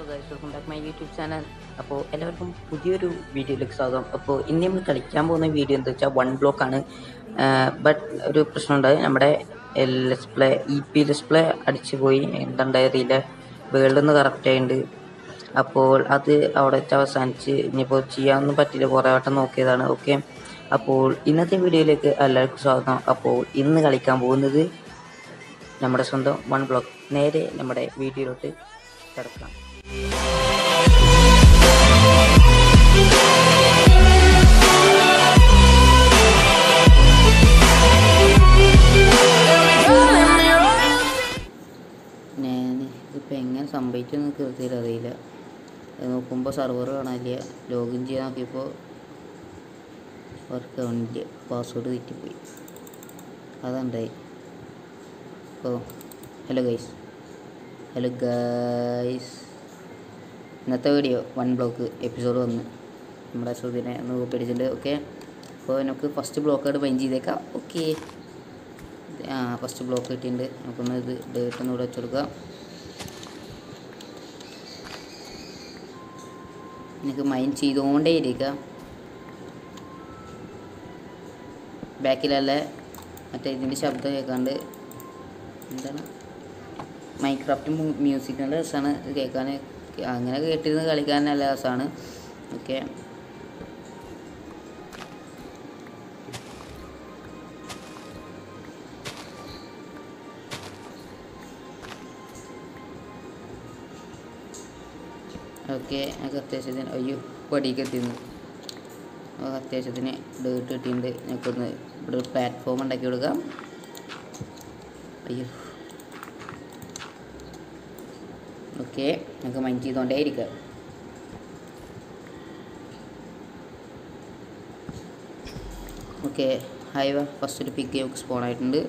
Guys welcome back my YouTube channel അപ്പോൾ എല്ലാവർക്കും പുതിയൊരു വീഡിയോയിലേക്ക് സ്വാഗതം അപ്പോൾ ഇന്ന് നമ്മൾ കളിക്കാൻ പോകുന്ന വീഡിയോ എന്താ വെച്ചാൽ വൺ ബ്ലോക്ക് ആണ് ബട്ട് ഒരു പ്രശ്നമുണ്ട് നമ്മുടെ let's play E P let's play അടിച്ചു പോയി എന്താണ്ടായറിയില്ല വേൾഡിൽ നിന്ന് കറക്റ്റ് ആയിട്ടുണ്ട് അപ്പോൾ അത് അവിടെ വെച്ച് അവസാനിച്ച് ഇനിയിപ്പോൾ ചെയ്യാനൊന്നും പറ്റില്ല കുറേ വട്ടം നോക്കിയതാണ് ഓക്കെ അപ്പോൾ ഇന്നത്തെ വീഡിയോയിലേക്ക് എല്ലാവർക്കും സ്വാഗതം അപ്പോൾ ഇന്ന് കളിക്കാൻ പോകുന്നത് നമ്മുടെ സ്വന്തം വൺ ബ്ലോക്ക് നേരെ നമ്മുടെ വീഡിയോയിലോട്ട് കിടക്കാം ഞാൻ ഇതിപ്പോൾ എങ്ങനെ സംഭവിച്ചെന്ന് കൃത്യത്തിൽ അറിയില്ല അത് നോക്കുമ്പോൾ സെർവർ കാണാനില്ല ലോഗിൻ ചെയ്യാൻ നോക്കിയപ്പോൾ വർക്ക് ആവണില്ല പാസ്വേഡ് തെറ്റിപ്പോയി അതുണ്ടായി ഓ ഹലോ ഗൈസ് ഹലോ ഗൈസ് ഇന്നത്തെ വീഡിയോ വൺ ബ്ലോക്ക് എപ്പിസോഡ് വന്ന് നമ്മുടെ ശ്രുതിനെ ഒന്ന് പേടിച്ചിട്ടുണ്ട് ഓക്കെ അപ്പോൾ നമുക്ക് ഫസ്റ്റ് ബ്ലോക്കായിട്ട് ബൈൻഡ് ചെയ്തേക്കാം ഓക്കെ ആ ഫസ്റ്റ് ബ്ലോക്ക് കിട്ടിയിട്ടുണ്ട് നമുക്കൊന്ന് ഇത് ഡേറ്റ് ഒന്ന് ഇവിടെ വെച്ചെടുക്കാം എനിക്ക് മൈൻഡ് ചെയ്തുകൊണ്ടേ ഇരിക്കാം ബാക്കിലല്ല മറ്റേ ഇതിൻ്റെ ശബ്ദം കേൾക്കാണ്ട് എന്താണ് മൈക്രാഫ്റ്റ് മ്യൂസിക് നല്ല രസമാണ് കേൾക്കാൻ അങ്ങനെ കേട്ടിരുന്ന് കളിക്കാൻ നല്ല രസമാണ് ഓക്കെ ഓക്കെ എനിക്ക് അത്യാവശ്യത്തിന് അയ്യോ പടിക്ക് എത്തിയിരുന്നു നമുക്ക് അത്യാവശ്യത്തിന് ഡേട്ട് കിട്ടിയിട്ടുണ്ട് ഞങ്ങൾക്കൊന്ന് ഇവിടെ ഒരു പ്ലാറ്റ്ഫോം ഉണ്ടാക്കി കൊടുക്കാം അയ്യോ ഓക്കെ നമുക്ക് മൈൻഡ് ചെയ്തുകൊണ്ടേ ഇരിക്കാം ഓക്കെ ഹൈവ ഫസ്റ്റ് ഒരു പിക്ക് നമുക്ക് സ്പോൺ ആയിട്ടുണ്ട്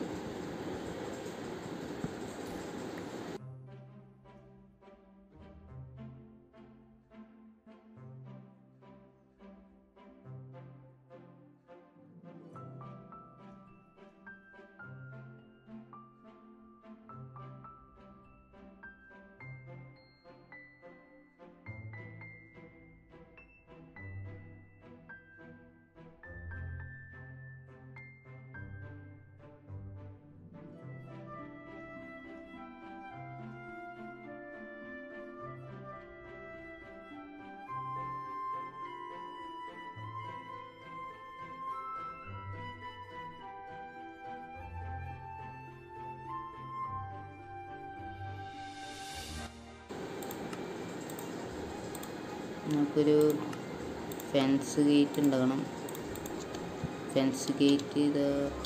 നമുക്കൊരു ഫെൻസ് ഗേറ്റ് ഉണ്ടാകണം ഫെൻസ് ഗേറ്റ് ഇത്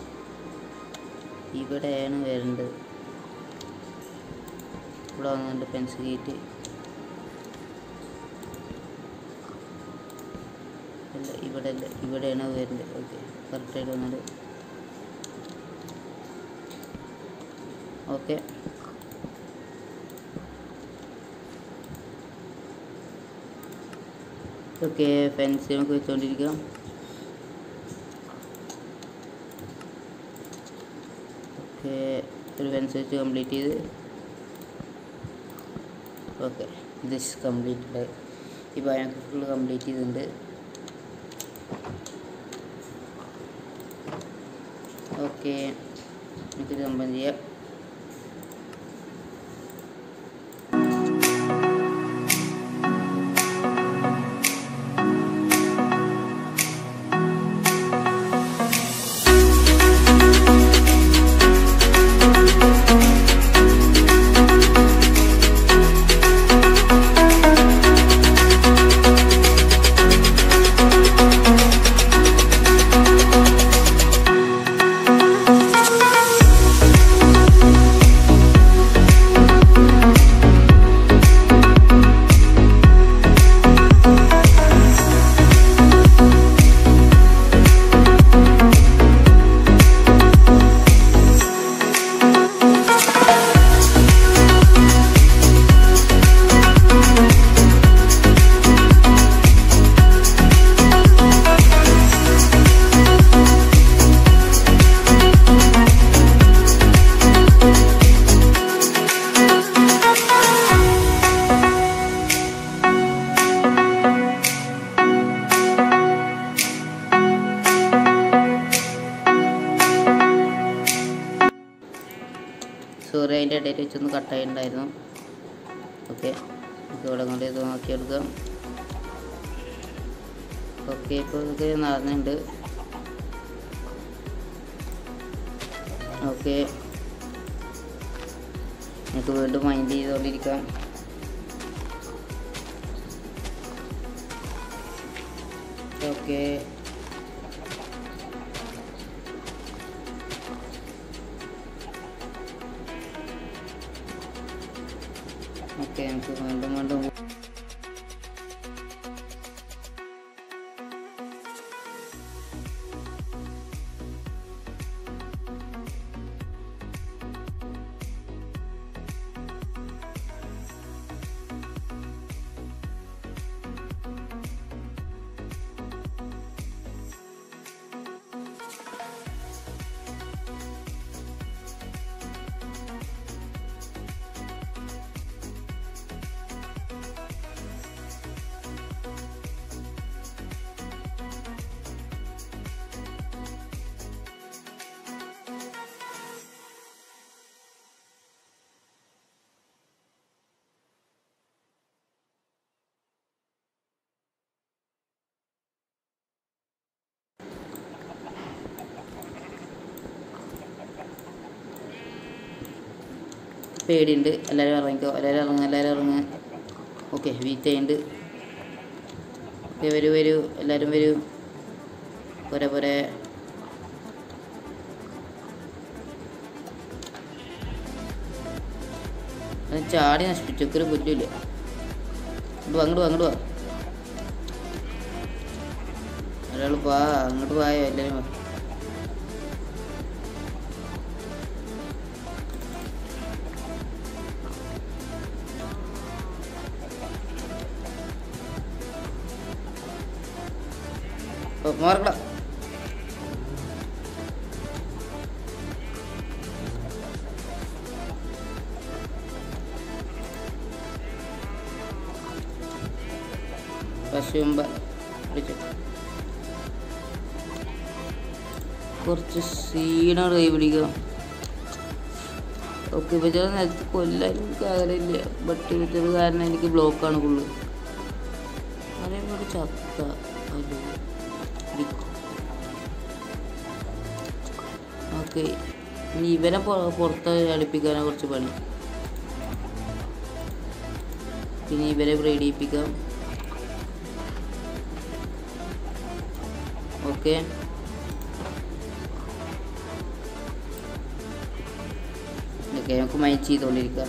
ഇവിടെയാണ് വരേണ്ടത് ഇവിടെ വന്നിട്ടുണ്ട് ഫെൻസ് ഗേറ്റ് അല്ല ഇവിടെ അല്ല ഇവിടെയാണ് വരേണ്ടത് ഓക്കെ കറക്റ്റായിട്ട് വന്നത് ഓക്കെ ഓക്കെ ഫെൻസ് നമുക്ക് വെച്ചുകൊണ്ടിരിക്കാം ഓക്കെ ഒരു ഫെൻസ് വെച്ച് കംപ്ലീറ്റ് ചെയ്ത് ഓക്കെ ദിസ് കംപ്ലീറ്റഡ് ഇപ്പോൾ ഞങ്ങൾക്ക് ഫുള്ള് കംപ്ലീറ്റ് ചെയ്തിട്ടുണ്ട് ഓക്കെ നമുക്കിത് കമ്പനി ചെയ്യാം കട്ടായിട്ടുണ്ടായിരുന്നു ഓക്കെ നമുക്ക് ഇവിടെ കൊണ്ട് ഇത് നോക്കിയെടുക്കാം ഓക്കെ ഇപ്പോൾ ഇതൊക്കെ നടന്നുണ്ട് ഓക്കെ നമുക്ക് വീണ്ടും മൈൻഡ് ചെയ്തുകൊണ്ടിരിക്കാം ഓക്കെ ഓക്കെ നമുക്ക് വീണ്ടും വീണ്ടും പേടിയുണ്ട് എല്ലാവരും ഇറങ്ങിക്കോ എല്ലാവരും ഇറങ്ങുക എല്ലാവരും ഇറങ്ങുക ഓക്കെ വീറ്റ് ചെയ്യുന്നുണ്ട് ഓക്കെ വരൂ വരൂ എല്ലാവരും വരൂ പോരെ പോരെ അത് ചാടി നശിപ്പിച്ചൊക്കെ പുല്ലില്ല ഇങ്ങോട്ട് വാ അങ്ങോട്ട് വാ അങ്ങോട്ട് വാ ഒരാൾ വാ അങ്ങോട്ട് വായോ എല്ലാവരും വാ ഓ, മാർക്കടാ പശുമ്പ വിളിച്ചു കുറച്ച് സീനാണ് കൈ പിടിക്കുക ഓക്കെ ഇപ്പം ചില നേരത്ത് കൊല്ലാനും എനിക്ക് ആഗ്രഹമില്ല ബട്ട് ഇവറ്റത് കാരണം എനിക്ക് ബ്ലോക്കാണ് ഫുള്ള് അതേപോലെ ചത്ത ഓക്കെ ഇനി ഇവനെ പൊ- പുറത്ത് അടുപ്പിക്കാനാ കുറച്ച് പണി പിന്നെ ഇവരെ ബ്രീഡ് ചെയ്യിപ്പിക്കാം ഓക്കെ ഓക്കെ നമുക്ക് മൈൻഡ് ചെയ്തുകൊണ്ടിരിക്കാം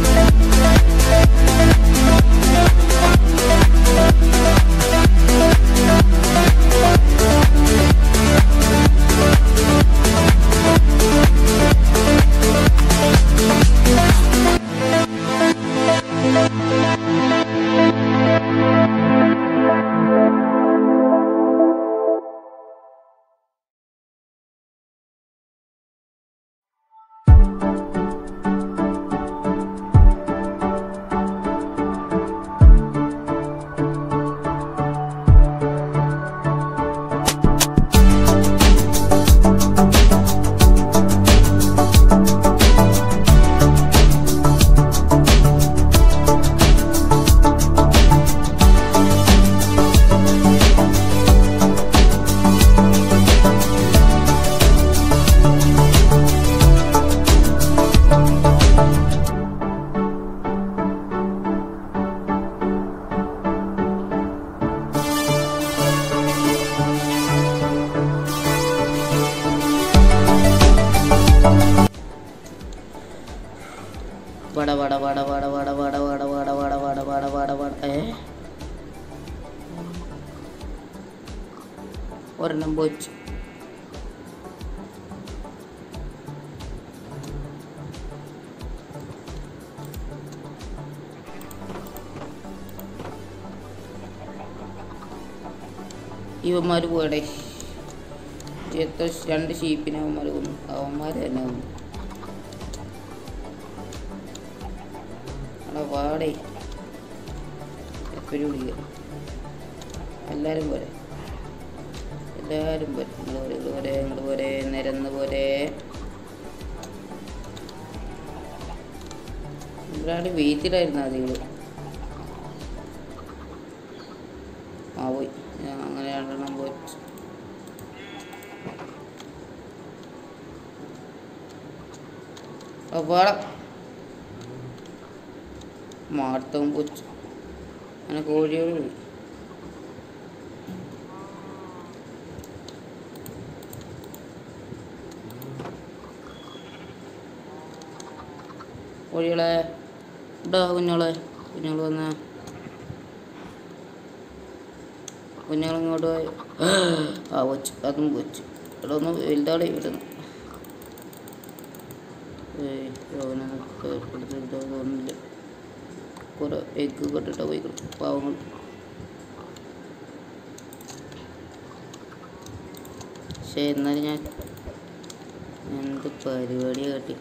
വട വട വട വട വട വട വട വട വട വട വട വട വട ഏ ഒരെണ്ണം പോച്ചു ഇവന്മാർ പോയടേ എത്ര രണ്ട് ഷീപ്പിനെ അവന്മാർ കൊന്നു അവന്മാർ തന്നെ കൊന്നു അവിടെ വാടേ എപ്പോഴും വിളിക്കുക എല്ലാവരും പോരെ എല്ലാവരും പോരെ നിങ്ങൾ പോരെ നിങ്ങൾ പോരെ നിങ്ങൾ പോരെ നിരന്ന് പോരെ ഒരാൾ വീട്ടിലായിരുന്നു അതികൾ ആ പോയി ഞാൻ അങ്ങനെ രണ്ടെണ്ണം പോയി അപ്പാട മാർത്തവും പൊച്ചു അങ്ങനെ കോഴികളുണ്ട് കോഴികളെ ഇടാ കുഞ്ഞോളെ കുഞ്ഞോള് വന്ന കുഞ്ഞോൾ ഇങ്ങോട്ട് പോയി ആ കൊച്ചു അതും കൊച്ചു ഇവിടെ ഒന്ന് വലുതാടെ വിടുന്നു ഏയ് അവനൊന്നും പിടിച്ചെടുത്തോ തോന്നുന്നില്ല കുറെ എഗ്ഗ് കെട്ടിട്ട് പോയി കിടക്കും. പാവങ്ങൾ പക്ഷേ എന്നാലും ഞാൻ എന്ത് പരിപാടി കാട്ടി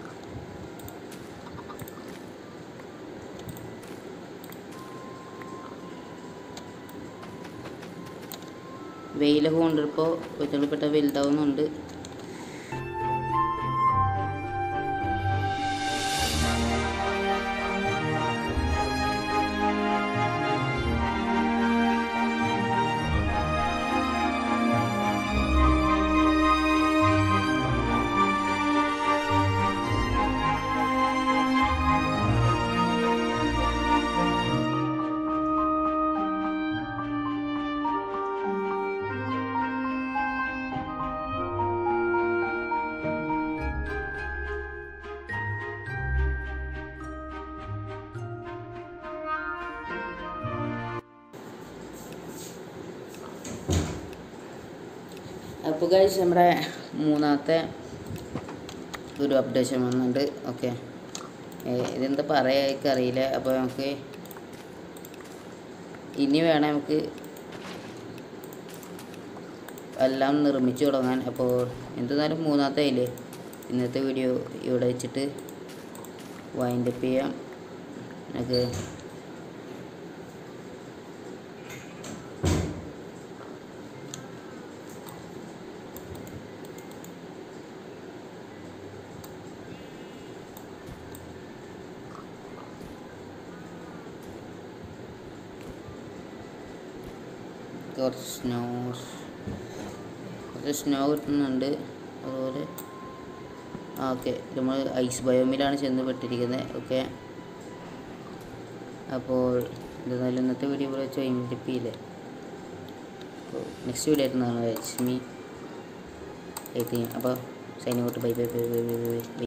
വെയിലൊക്കെ കൊണ്ടിപ്പോൾ കൊച്ചുകളിൽപ്പെട്ട വലുതാവുന്നുണ്ട് അപ്പോൾ കഴിച്ച് നമ്മുടെ മൂന്നാമത്തെ ഒരു അപ്ഡേഷൻ വന്നിട്ടുണ്ട് ഓക്കെ ഇതെന്താ പറയാ എനിക്കറിയില്ല അപ്പോൾ നമുക്ക് ഇനി വേണം നമുക്ക് എല്ലാം നിർമ്മിച്ചു തുടങ്ങാൻ അപ്പോൾ എന്തെന്നാലും മൂന്നാമത്തെ ആയില്ലേ ഇന്നത്തെ വീഡിയോ ഇവിടെ വെച്ചിട്ട് വൈൻഡപ്പ് ചെയ്യാം നമുക്ക് കുറച്ച് സ്നോ കുറച്ച് സ്നോ കിട്ടുന്നുണ്ട് അതുപോലെ ആ ഓക്കെ നമ്മൾ ഐസ് ബയോമിലാണ് ചെന്ന് പെട്ടിരിക്കുന്നത് ഓക്കെ അപ്പോൾ എന്തായാലും ഇന്നത്തെ വീഡിയോ ഇവിടെ വെച്ച് വൈൻഡപ്പിയില്ലേ അപ്പോൾ നെക്സ്റ്റ് വീഡിയോ ആയിട്ട് നാളെ ലക്ഷ്മി എത്തി അപ്പോൾ sign out bye bye bye bye bye by